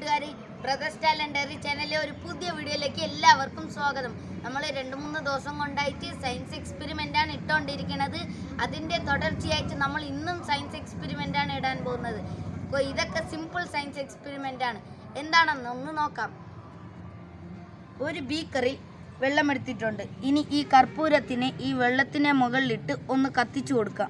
കൂട്ടുകാരെ ബ്രദേഴ്സ് ടാലൻ്ററി ചാനലിലെ ഒരു പുതിയ വീഡിയോയിലേക്ക് എല്ലാവർക്കും സ്വാഗതം നമ്മൾ രണ്ട് മൂന്ന് ദിവസം കൊണ്ടായിട്ട് സയൻസ് എക്സ്പെരിമെൻ്റ് ആണ് ഇട്ടുകൊണ്ടിരിക്കുന്നത് അതിൻ്റെ തുടർച്ചയായിട്ട് നമ്മൾ ഇന്നും സയൻസ് എക്സ്പെരിമെൻ്റ് ആണ് ഇടാൻ പോകുന്നത് അപ്പോൾ ഇതൊക്കെ സിമ്പിൾ സയൻസ് എക്സ്പെരിമെൻ്റ് ആണ് എന്താണെന്ന് ഒന്ന് നോക്കാം ഒരു ബീക്കറിൽ വെള്ളം എടുത്തിട്ടുണ്ട് ഇനി ഈ കർപ്പൂരത്തിനെ ഈ വെള്ളത്തിന് മുകളിലിട്ട് ഒന്ന് കത്തിച്ചു കൊടുക്കാം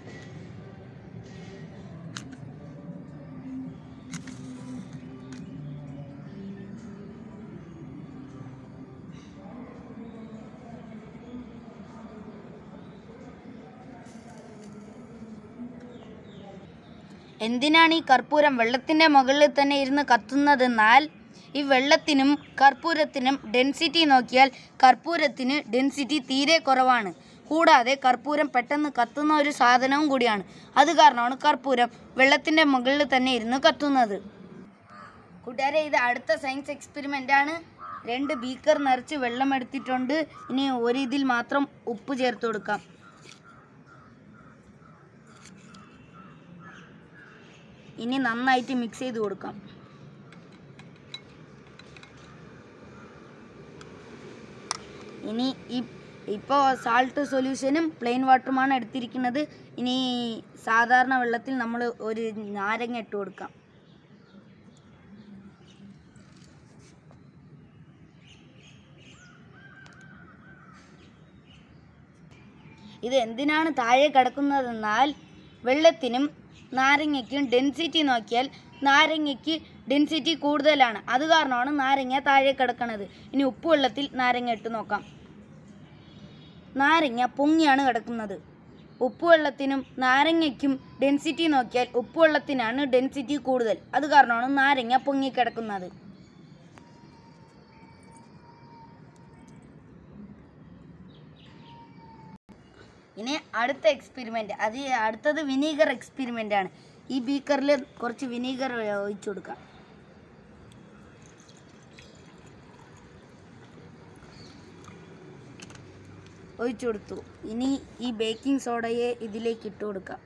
എന്തിനാണ് ഈ കർപ്പൂരം വെള്ളത്തിൻ്റെ മുകളിൽ തന്നെ ഇരുന്ന് കത്തുന്നതെന്നാൽ ഈ വെള്ളത്തിനും കർപ്പൂരത്തിനും ഡെൻസിറ്റി നോക്കിയാൽ കർപ്പൂരത്തിന് ഡെൻസിറ്റി തീരെ കുറവാണ് കൂടാതെ കർപ്പൂരം പെട്ടെന്ന് കത്തുന്ന ഒരു സാധനവും കൂടിയാണ് അത് കാരണമാണ് കർപ്പൂരം വെള്ളത്തിൻ്റെ മുകളിൽ തന്നെ ഇരുന്ന് കത്തുന്നത് കൂട്ടുകാരെ ഇത് അടുത്ത സയൻസ് എക്സ്പെരിമെൻ്റ് ആണ് രണ്ട് ബീക്കർ നിറച്ച് വെള്ളം എടുത്തിട്ടുണ്ട് ഇനി ഒരു ഇതിൽ മാത്രം ഉപ്പ് ചേർത്ത് കൊടുക്കാം ഇനി നന്നായിട്ട് മിക്സ് ചെയ്ത് കൊടുക്കാം ഇനി ഈ ഇപ്പോൾ സാൾട്ട് സൊല്യൂഷനും പ്ലെയിൻ വാട്ടറുമാണ് എടുത്തിരിക്കുന്നത് ഇനി സാധാരണ വെള്ളത്തിൽ നമ്മൾ ഒരു നാരങ്ങ ഇട്ട് കൊടുക്കാം ഇത് എന്തിനാണ് താഴെ കിടക്കുന്നതെന്നാൽ വെള്ളത്തിനും നാരങ്ങയ്ക്കും ഡെൻസിറ്റി നോക്കിയാൽ നാരങ്ങയ്ക്ക് ഡെൻസിറ്റി കൂടുതലാണ് അത് കാരണമാണ് നാരങ്ങ താഴെ കിടക്കുന്നത് ഇനി ഉപ്പ് വെള്ളത്തിൽ നാരങ്ങ ഇട്ട് നോക്കാം നാരങ്ങ പൊങ്ങിയാണ് കിടക്കുന്നത് ഉപ്പുവെള്ളത്തിനും നാരങ്ങയ്ക്കും ഡെൻസിറ്റി നോക്കിയാൽ ഉപ്പുവെള്ളത്തിനാണ് ഡെൻസിറ്റി കൂടുതൽ അത് കാരണമാണ് നാരങ്ങ പൊങ്ങിക്കിടക്കുന്നത് ഇനി അടുത്ത എക്സ്പെരിമെൻ്റ് അത് അടുത്തത് വിനീഗർ എക്സ്പെരിമെൻ്റ് ആണ് ഈ ബീക്കറിൽ കുറച്ച് വിനീഗർ ഒഴിച്ചു കൊടുക്കാം ഒഴിച്ചു കൊടുത്തു ഇനി ഈ ബേക്കിംഗ് സോഡയെ ഇതിലേക്ക് ഇട്ട് കൊടുക്കാം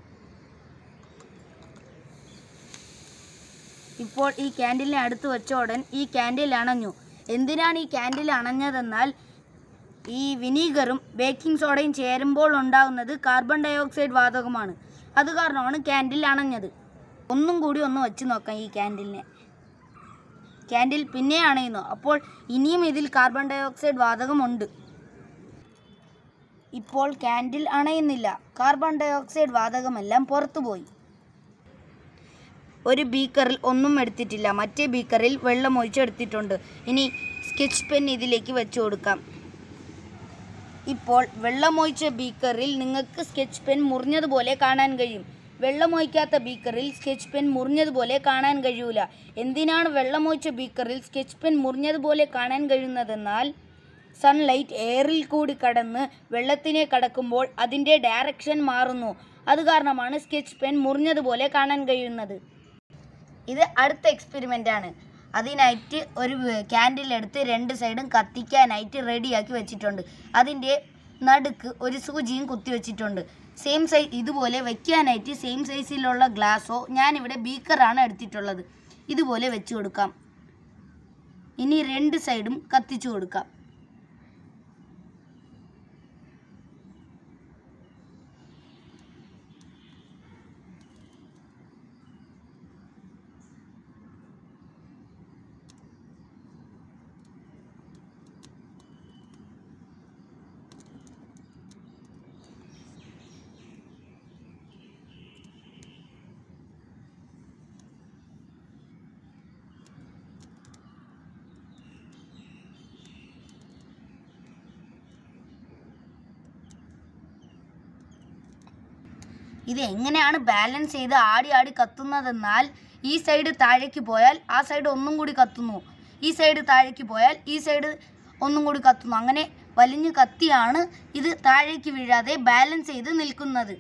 ഇപ്പോൾ ഈ ക്യാൻഡിലിനെ അടുത്ത് വെച്ച ഉടൻ ഈ ക്യാൻഡിൽ അണഞ്ഞു എന്തിനാണ് ഈ ക്യാൻഡിൽ അണഞ്ഞതെന്നാൽ ഈ വിനീഗറും ബേക്കിംഗ് സോഡയും ചേരുമ്പോൾ ഉണ്ടാകുന്നത് കാർബൺ ഡൈ ഓക്സൈഡ് വാതകമാണ് അത് കാരണമാണ് ക്യാൻഡിൽ അണഞ്ഞത് ഒന്നും കൂടി ഒന്ന് വെച്ച് നോക്കാം ഈ ക്യാൻഡിലിനെ ക്യാൻഡിൽ പിന്നെ അണയുന്നു അപ്പോൾ ഇനിയും ഇതിൽ കാർബൺ ഡൈ ഓക്സൈഡ് വാതകമുണ്ട് ഇപ്പോൾ ക്യാൻഡിൽ അണയുന്നില്ല കാർബൺ ഡൈ ഓക്സൈഡ് വാതകമെല്ലാം പുറത്തുപോയി ഒരു ബീക്കറിൽ ഒന്നും എടുത്തിട്ടില്ല മറ്റേ ബീക്കറിൽ വെള്ളം ഒഴിച്ചെടുത്തിട്ടുണ്ട് ഇനി സ്കെച്ച് പെൻ ഇതിലേക്ക് വെച്ച് കൊടുക്കാം ഇപ്പോൾ വെള്ളമൊഴിച്ച ബീക്കറിൽ നിങ്ങൾക്ക് സ്കെച്ച് പെൻ മുറിഞ്ഞതുപോലെ കാണാൻ കഴിയും വെള്ളമൊഴിക്കാത്ത ബീക്കറിൽ സ്കെച്ച് പെൻ മുറിഞ്ഞതുപോലെ കാണാൻ കഴിയൂല എന്തിനാണ് വെള്ളമൊഴിച്ച ബീക്കറിൽ സ്കെച്ച് പെൻ മുറിഞ്ഞതുപോലെ കാണാൻ കഴിയുന്നതെന്നാൽ സൺലൈറ്റ് എയറിൽ കൂടി കടന്ന് വെള്ളത്തിനെ കടക്കുമ്പോൾ അതിൻ്റെ ഡയറക്ഷൻ മാറുന്നു അത് കാരണമാണ് സ്കെച്ച് പെൻ മുറിഞ്ഞതുപോലെ കാണാൻ കഴിയുന്നത് ഇത് അടുത്ത എക്സ്പെരിമെൻ്റ് ആണ് അതിനായിട്ട് ഒരു ക്യാൻഡിൽ എടുത്ത് രണ്ട് സൈഡും കത്തിക്കാനായിട്ട് റെഡിയാക്കി വെച്ചിട്ടുണ്ട് അതിൻ്റെ നടുക്ക് ഒരു സൂചിയും കുത്തി വെച്ചിട്ടുണ്ട് സെയിം സൈസ് ഇതുപോലെ വെക്കാനായിട്ട് സെയിം സൈസിലുള്ള ഗ്ലാസ്സോ ഞാനിവിടെ ബീക്കറാണ് എടുത്തിട്ടുള്ളത് ഇതുപോലെ വെച്ച് കൊടുക്കാം ഇനി രണ്ട് സൈഡും കത്തിച്ചു കൊടുക്കാം ഇത് എങ്ങനെയാണ് ബാലൻസ് ചെയ്ത് ആടി ആടി കത്തുന്നതെന്നാൽ ഈ സൈഡ് താഴേക്ക് പോയാൽ ആ സൈഡ് ഒന്നും കൂടി കത്തുന്നു ഈ സൈഡ് താഴേക്ക് പോയാൽ ഈ സൈഡ് ഒന്നും കൂടി കത്തുന്നു അങ്ങനെ വലിഞ്ഞു കത്തിയാണ് ഇത് താഴേക്ക് വീഴാതെ ബാലൻസ് ചെയ്ത് നിൽക്കുന്നത്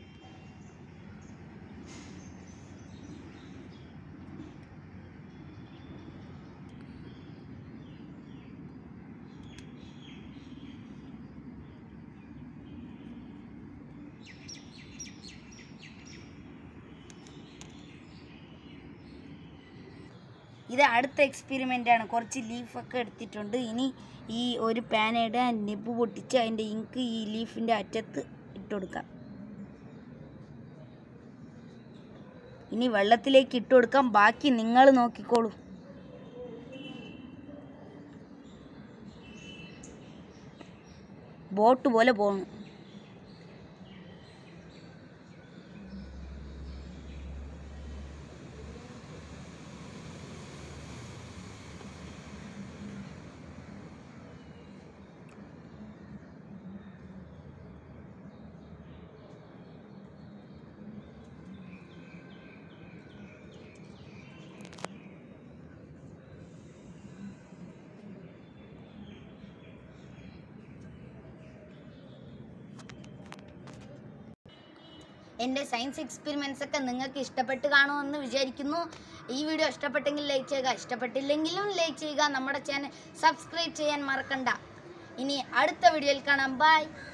ഇത് അടുത്ത എക്സ്പെരിമെൻ്റ് ആണ് കുറച്ച് ലീഫൊക്കെ എടുത്തിട്ടുണ്ട് ഇനി ഈ ഒരു പാനയുടെ നെബ് പൊട്ടിച്ച് അതിൻ്റെ ഇങ്ക് ഈ ലീഫിൻ്റെ അറ്റത്ത് ഇട്ട് കൊടുക്കാം ഇനി വെള്ളത്തിലേക്ക് ഇട്ട് കൊടുക്കാം ബാക്കി നിങ്ങൾ നോക്കിക്കോളൂ ബോട്ട് പോലെ പോകണം എൻ്റെ സയൻസ് എക്സ്പെരിമെൻസ് ഒക്കെ നിങ്ങൾക്ക് ഇഷ്ടപ്പെട്ട് കാണുമെന്ന് വിചാരിക്കുന്നു ഈ വീഡിയോ ഇഷ്ടപ്പെട്ടെങ്കിൽ ലൈക്ക് ചെയ്യുക ഇഷ്ടപ്പെട്ടില്ലെങ്കിലും ലൈക്ക് ചെയ്യുക നമ്മുടെ ചാനൽ സബ്സ്ക്രൈബ് ചെയ്യാൻ മറക്കണ്ട ഇനി അടുത്ത വീഡിയോയിൽ കാണാം ബൈ